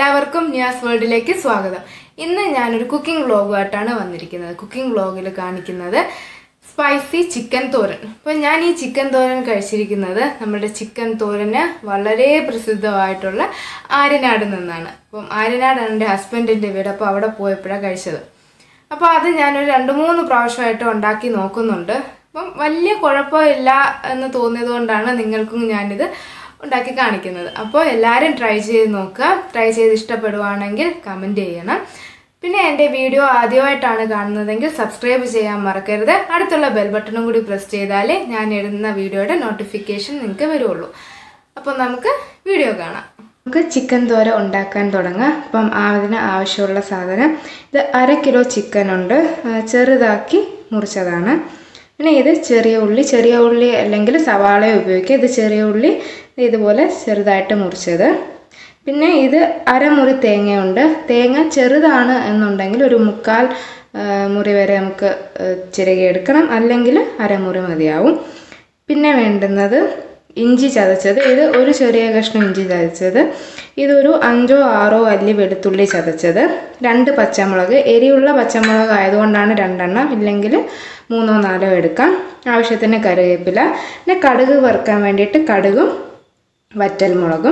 എല്ലാവർക്കും ന്യാസ് വേൾഡിലേക്ക് സ്വാഗതം ഇന്ന് ഞാനൊരു കുക്കിംഗ് വ്ളോഗുമായിട്ടാണ് വന്നിരിക്കുന്നത് കുക്കിംഗ് വ്ളോഗിൽ കാണിക്കുന്നത് സ്പൈസി ചിക്കൻ തോരൻ അപ്പോൾ ഞാൻ ഈ ചിക്കൻ തോരൻ കഴിച്ചിരിക്കുന്നത് നമ്മുടെ ചിക്കൻ തോരന് വളരെ പ്രസിദ്ധമായിട്ടുള്ള ആര്യനാട് നിന്നാണ് അപ്പം ആര്യനാടാണ് എൻ്റെ ഹസ്ബൻഡിൻ്റെ വീട് അപ്പോൾ അവിടെ പോയപ്പോഴാണ് കഴിച്ചത് അപ്പോൾ അത് ഞാനൊരു രണ്ട് മൂന്ന് പ്രാവശ്യമായിട്ട് ഉണ്ടാക്കി നോക്കുന്നുണ്ട് അപ്പം വലിയ കുഴപ്പമില്ല എന്ന് തോന്നിയത് കൊണ്ടാണ് നിങ്ങൾക്കും ഞാനിത് ഉണ്ടാക്കി കാണിക്കുന്നത് അപ്പോൾ എല്ലാവരും ട്രൈ ചെയ്ത് നോക്കുക ട്രൈ ചെയ്ത് ഇഷ്ടപ്പെടുവാണെങ്കിൽ കമൻറ്റ് ചെയ്യണം പിന്നെ എൻ്റെ വീഡിയോ ആദ്യമായിട്ടാണ് കാണുന്നതെങ്കിൽ സബ്സ്ക്രൈബ് ചെയ്യാൻ മറക്കരുത് അടുത്തുള്ള ബെൽ ബട്ടണും കൂടി പ്രസ് ചെയ്താലേ ഞാൻ ഇടുന്ന വീഡിയോയുടെ നോട്ടിഫിക്കേഷൻ നിങ്ങൾക്ക് വരുള്ളൂ അപ്പോൾ നമുക്ക് വീഡിയോ കാണാം നമുക്ക് ചിക്കൻ തോര ഉണ്ടാക്കാൻ തുടങ്ങാം അപ്പം അതിന് ആവശ്യമുള്ള സാധനം ഇത് അര കിലോ ചിക്കൻ ഉണ്ട് ആ, ചെറുതാക്കി മുറിച്ചതാണ് പിന്നെ ഇത് ചെറിയ ഉള്ളി ചെറിയ ഉള്ളി അല്ലെങ്കിൽ സവാള ഉപയോഗിക്കുക ഇത് ചെറിയ ഉള്ളി ഇതുപോലെ ചെറുതായിട്ട് മുറിച്ചത് പിന്നെ ഇത് അരമുറി തേങ്ങയുണ്ട് തേങ്ങ ചെറുതാണ് എന്നുണ്ടെങ്കിൽ ഒരു മുക്കാൽ ആ, മുറി വരെ നമുക്ക് ആ, ചിരകിയെടുക്കണം അല്ലെങ്കിൽ അരമുറി മതിയാവും പിന്നെ വേണ്ടുന്നത് ഇഞ്ചി ചതച്ചത് ഇത് ഒരു ചെറിയ കഷ്ണം ഇഞ്ചി ചതച്ചത് ഇതൊരു അഞ്ചോ ആറോ അല്ലി വെളുത്തുള്ളി ചതച്ചത് രണ്ട് പച്ചമുളക് എരിയുള്ള പച്ചമുളക് ആയതുകൊണ്ടാണ് രണ്ടെണ്ണം ഇല്ലെങ്കിൽ മൂന്നോ നാലോ എടുക്കാം ആവശ്യത്തിന് കറിവേപ്പില പിന്നെ കടുക് വറുക്കാൻ വേണ്ടിയിട്ട് കടുകും വറ്റൽമുളകും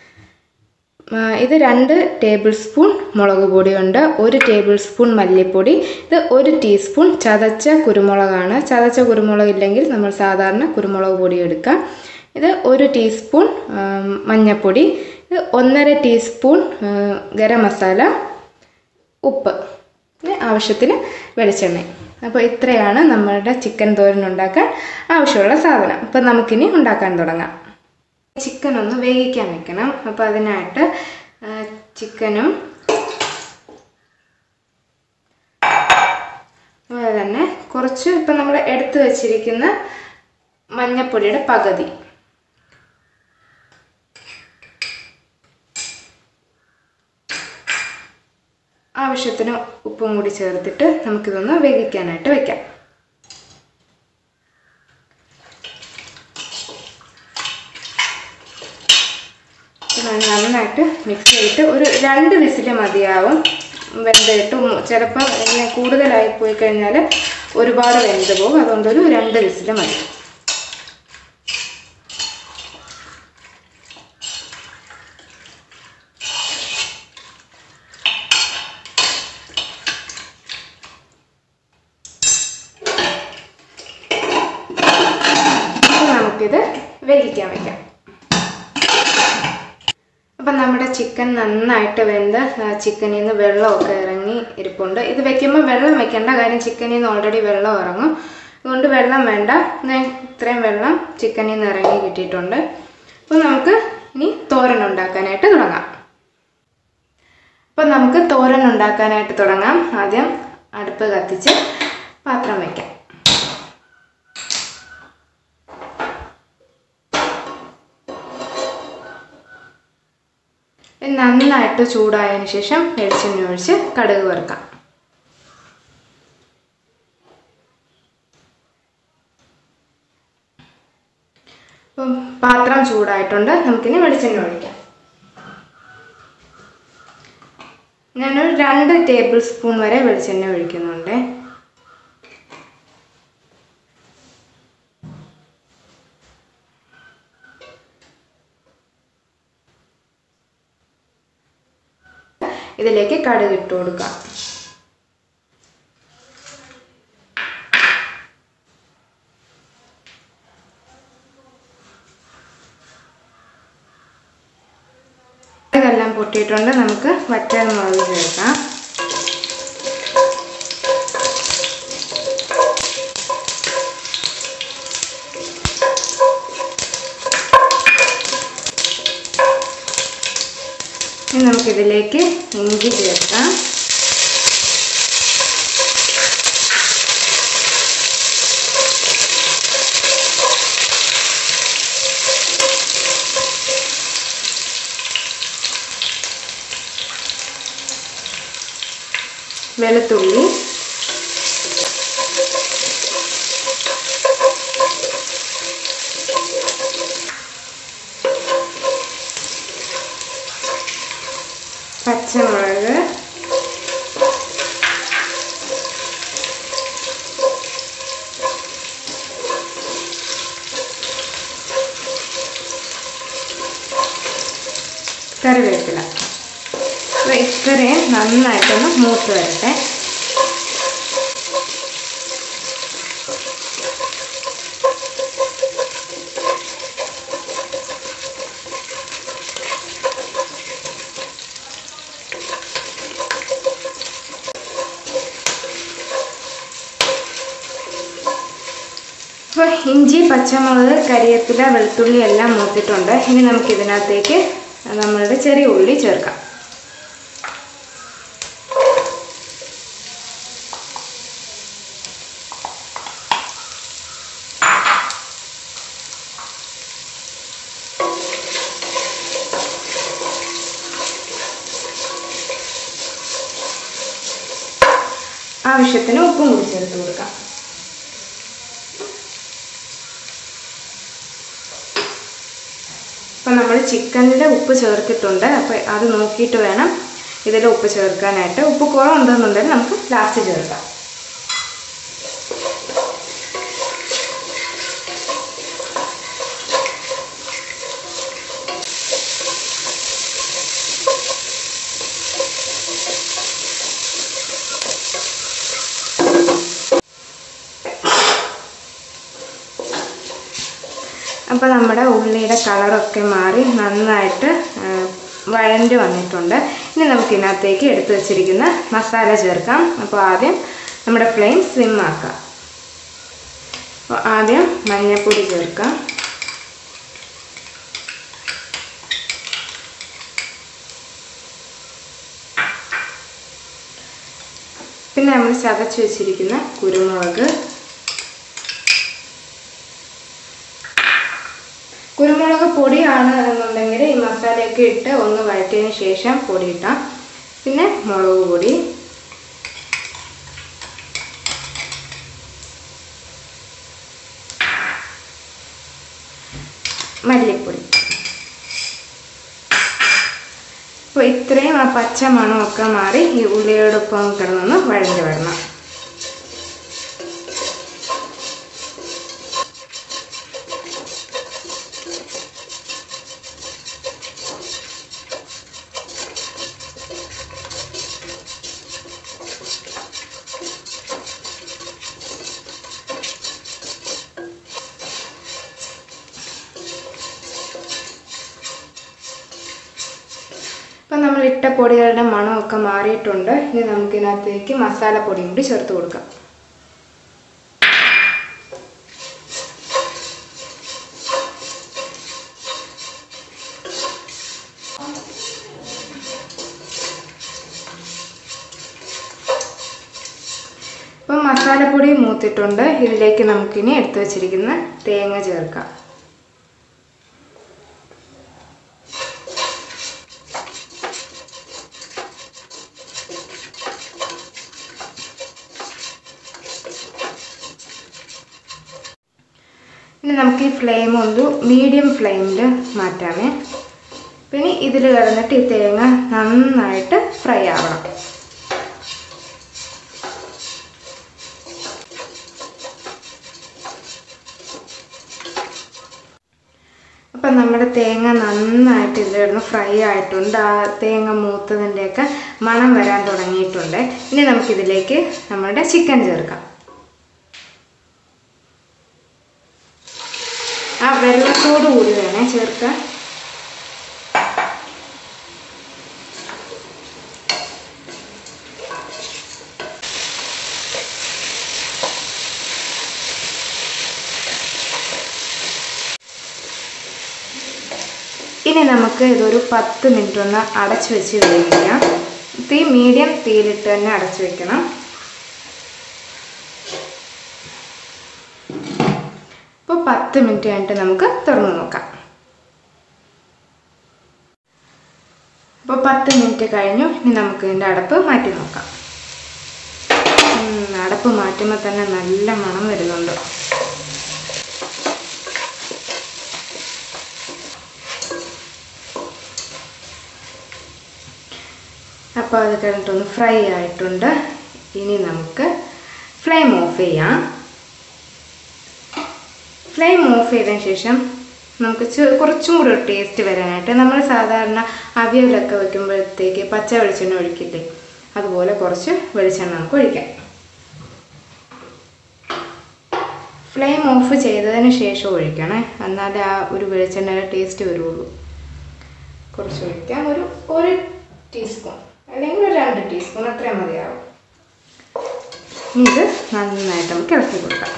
ആ, ഇത് രണ്ട് ടേബിൾ സ്പൂൺ മുളക് പൊടിയുണ്ട് ഒരു ടേബിൾ സ്പൂൺ മല്ലിപ്പൊടി ഇത് ഒരു ടീസ്പൂൺ ചതച്ച കുരുമുളകാണ് ചതച്ച കുരുമുളക് ഇല്ലെങ്കിൽ നമ്മൾ സാധാരണ കുരുമുളക് പൊടി എടുക്കാം ഇത് ഒരു ടീസ്പൂൺ ആ, മഞ്ഞൾപ്പൊടി ഇത് ഒന്നര ടീസ്പൂൺ ആ, ഗരം മസാല ഉപ്പ് പിന്നെ ആവശ്യത്തിന് വെളിച്ചെണ്ണ അപ്പോൾ ഇത്രയാണ് നമ്മളുടെ ചിക്കൻ തോരൻ ഉണ്ടാക്കാൻ ആവശ്യമുള്ള സാധനം അപ്പോൾ നമുക്കിനി ഉണ്ടാക്കാൻ തുടങ്ങാം ചിക്കൻ ഒന്ന് വേവിക്കാൻ വെക്കണം അപ്പോൾ അതിനായിട്ട് ആ, ചിക്കനും അതുപോലെ തന്നെ കുറച്ച് ഇപ്പം നമ്മൾ എടുത്തു വച്ചിരിക്കുന്ന മഞ്ഞപ്പൊടിയുടെ പകുതി ആവശ്യത്തിന് ഉപ്പും കൂടി ചേർത്തിട്ട് നമുക്കിതൊന്ന് വേവിക്കാനായിട്ട് വെക്കാം ഇത് നന്നായിട്ട് മിക്സ് ചെയ്തിട്ട് ഒരു രണ്ട് വിസിൽ മതിയാവും വെന്തിട്ട് ചിലപ്പം ഇങ്ങനെ കൂടുതലായി പോയി കഴിഞ്ഞാൽ ഒരുപാട് വെന്ത് പോകും അതുകൊണ്ട് ഒരു രണ്ട് വിസിൽ മതി അപ്പോൾ നമുക്കിത് വേവിക്കാൻ വയ്ക്കാം അപ്പം നമ്മുടെ ചിക്കൻ നന്നായിട്ട് വെന്ത് ആ, ചിക്കനിൽ നിന്ന് വെള്ളമൊക്കെ ഇറങ്ങി ഇരിപ്പുണ്ട് ഇത് വെക്കുമ്പോൾ വെള്ളം വെക്കേണ്ട കാര്യം ചിക്കനിൽ നിന്ന് ഓൾറെഡി വെള്ളം ഇറങ്ങും അതുകൊണ്ട് വെള്ളം വേണ്ട ദേ ഇത്രയും വെള്ളം ചിക്കനിൽ നിന്ന് ഇറങ്ങി കിട്ടിയിട്ടുണ്ട് അപ്പോൾ നമുക്ക് ഇനി തോരൻ ഉണ്ടാക്കാനായിട്ട് തുടങ്ങാം അപ്പം നമുക്ക് തോരൻ ഉണ്ടാക്കാനായിട്ട് തുടങ്ങാം ആദ്യം അടുപ്പ് കത്തിച്ച് പാത്രം വയ്ക്കാം ഇത് നന്നായിട്ട് ചൂടായതിന് ശേഷം വെളിച്ചെണ്ണ ഒഴിച്ച് കടുക് വറുക്കാം അപ്പം പാത്രം ചൂടായിട്ടുണ്ട് നമുക്കിനി വെളിച്ചെണ്ണ ഒഴിക്കാം ഞാനൊരു രണ്ട് ടേബിൾ സ്പൂൺ വരെ വെളിച്ചെണ്ണ ഒഴിക്കുന്നുണ്ട് ഇതിലേക്ക് കടുക് ഇട്ട് കൊടുക്കാം ഇതെല്ലാം പൊട്ടിയിട്ടുണ്ട് നമുക്ക് വറ്റൽ മുളക് ചേർക്കാം ഇനി നമുക്കിതിലേക്ക് ഇഞ്ചി ചേർക്കാം വെളുത്തുള്ളി മസാലയും നന്നായിട്ടൊന്ന് മൂത്ത് വരട്ടെ അപ്പോൾ ഇഞ്ചി പച്ചമുളക് കരിവേപ്പില വെളുത്തുള്ളി എല്ലാം മൂത്തിട്ടുണ്ട് ഇനി നമുക്ക് ഇതിനകത്തേക്ക് നമ്മളുടെ ചെറിയ ഉള്ളി ചേർക്കാം ആവശ്യത്തിന് ഉപ്പും കൂടി ചേർത്ത് കൊടുക്കാം അപ്പം നമ്മൾ ചിക്കനിൽ ഉപ്പ് ചേർത്തിട്ടുണ്ട് അപ്പോൾ അത് നോക്കിയിട്ട് വേണം ഇതിൽ ഉപ്പ് ചേർക്കാനായിട്ട് ഉപ്പ് കുറവുണ്ടെന്നുണ്ടെങ്കിൽ നമുക്ക് ലാസ്റ്റ് ചേർക്കാം അപ്പോൾ നമ്മുടെ ഉള്ളിയുടെ കളറൊക്കെ മാറി നന്നായിട്ട് ആ, വഴണ്ട് വന്നിട്ടുണ്ട് ഇനി നമുക്ക് ഇതിനകത്തേക്ക് എടുത്തു വച്ചിരിക്കുന്ന മസാല ചേർക്കാം അപ്പോൾ ആദ്യം നമ്മുടെ ഫ്ലെയിം സിം ആക്കാം അപ്പോൾ ആദ്യം മഞ്ഞൾപ്പൊടി ചേർക്കാം പിന്നെ നമ്മൾ ചതച്ച് വെച്ചിരിക്കുന്ന കുരുമുളക് കുരുമുളക് പൊടിയാണ് എന്നുണ്ടെങ്കിൽ ഈ മസാലയൊക്കെ ഇട്ട് ഒന്ന് വഴറ്റിയതിന് ശേഷം പൊടി ഇട്ടാം പിന്നെ മുളക് പൊടി മല്ലിപ്പൊടി അപ്പോൾ ഇത്രയും ആ പച്ച മണമൊക്കെ മാറി ഈ ഉള്ളിയോടൊപ്പം കിടന്നൊന്ന് വഴഞ്ഞു വരണം ഇപ്പം നമ്മൾ ഇട്ട പൊടികളുടെ മണമൊക്കെ മാറിയിട്ടുണ്ട് ഇനി നമുക്കിതിനകത്തേക്ക് മസാലപ്പൊടിയും കൂടി ചേർത്ത് കൊടുക്കാം ഇപ്പം മസാലപ്പൊടി മൂത്തിട്ടുണ്ട് ഇതിലേക്ക് നമുക്കിനി എടുത്തു വച്ചിരിക്കുന്ന തേങ്ങ ചേർക്കാം ഇനി നമുക്ക് ഈ ഫ്ലെയിം ഒന്ന് മീഡിയം ഫ്ലെയിമിൽ മാറ്റാമേ പിന്നെ ഇതിൽ കിടന്നിട്ട് ഈ തേങ്ങ നന്നായിട്ട് ഫ്രൈ ആവണം അപ്പം നമ്മുടെ തേങ്ങ നന്നായിട്ട് ഇതിൽ കിടന്ന് ഫ്രൈ ആയിട്ടുണ്ട് ആ തേങ്ങ മൂത്തതിൻ്റെയൊക്കെ മണം വരാൻ തുടങ്ങിയിട്ടുണ്ട് ഇനി നമുക്കിതിലേക്ക് നമ്മുടെ ചിക്കൻ ചേർക്കാം ആ വെള്ളത്തോടു കൂടി വേണേ ചേർക്കാൻ ഇനി നമുക്ക് ഇതൊരു പത്ത് മിനിറ്റ് ഒന്ന് അടച്ചു വെച്ച് വേവിക്കാം തീ മീഡിയം തീയിലിട്ട് തന്നെ അടച്ചു വെക്കണം ഇപ്പോൾ പത്ത് മിനിറ്റ് കഴിഞ്ഞിട്ട് നമുക്ക് തുറന്ന് നോക്കാം അപ്പോൾ പത്ത് മിനിറ്റ് കഴിഞ്ഞു ഇനി നമുക്ക് ഇതിൻ്റെ അടപ്പ് മാറ്റി നോക്കാം ഉം, അടപ്പ് മാറ്റുമ്പോൾ തന്നെ നല്ല മണം വരുന്നുണ്ട് അപ്പോൾ അത് കഴിഞ്ഞിട്ടൊന്ന് ഫ്രൈ ആയിട്ടുണ്ട് ഇനി നമുക്ക് ഫ്ലെയിം ഓഫ് ചെയ്യാം ഫ്ലെയിം ഓഫ് ചെയ്തതിന് ശേഷം നമുക്ക് ചെ- കുറച്ചും കൂടെ ഒരു ടേസ്റ്റ് വരാനായിട്ട് നമ്മൾ സാധാരണ അവിയലൊക്കെ വെക്കുമ്പോഴത്തേക്ക് പച്ച വെളിച്ചെണ്ണ ഒഴിക്കില്ലേ അതുപോലെ കുറച്ച് വെളിച്ചെണ്ണ നമുക്ക് ഒഴിക്കാം ഫ്ലെയിം ഓഫ് ചെയ്തതിന് ശേഷം ഒഴിക്കണേ എന്നാലേ ആ ഒരു വെളിച്ചെണ്ണയുടെ ടേസ്റ്റ് വരുള്ളൂ കുറച്ച് ഒഴിക്കാം ഒരു ഒരു ടീസ്പൂൺ അല്ലെങ്കിൽ ഒരു രണ്ട് ടീസ്പൂൺ അത്രയും മതിയാവും ഇനി ഇത് നന്നായിട്ട് നമുക്ക് ഇളക്കി കൊടുക്കാം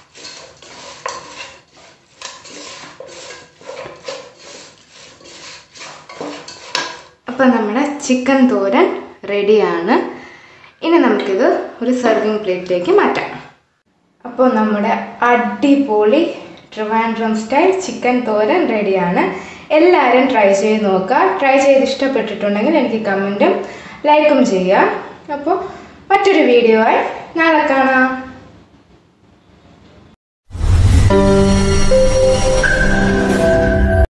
അപ്പം നമ്മുടെ ചിക്കൻ തോരൻ റെഡിയാണ് ഇനി നമുക്കിത് ഒരു സെർവിങ് പ്ലേറ്റിലേക്ക് മാറ്റാം അപ്പോൾ നമ്മുടെ അടിപൊളി ട്രിവാൻഡ്രം സ്റ്റൈൽ ചിക്കൻ തോരൻ റെഡിയാണ് എല്ലാവരും ട്രൈ ചെയ്ത് നോക്കുക ട്രൈ ചെയ്ത് ഇഷ്ടപ്പെട്ടിട്ടുണ്ടെങ്കിൽ എനിക്ക് കമൻറ്റും ലൈക്കും ചെയ്യുക അപ്പോൾ മറ്റൊരു വീഡിയോ ആയി നാളെ കാണാം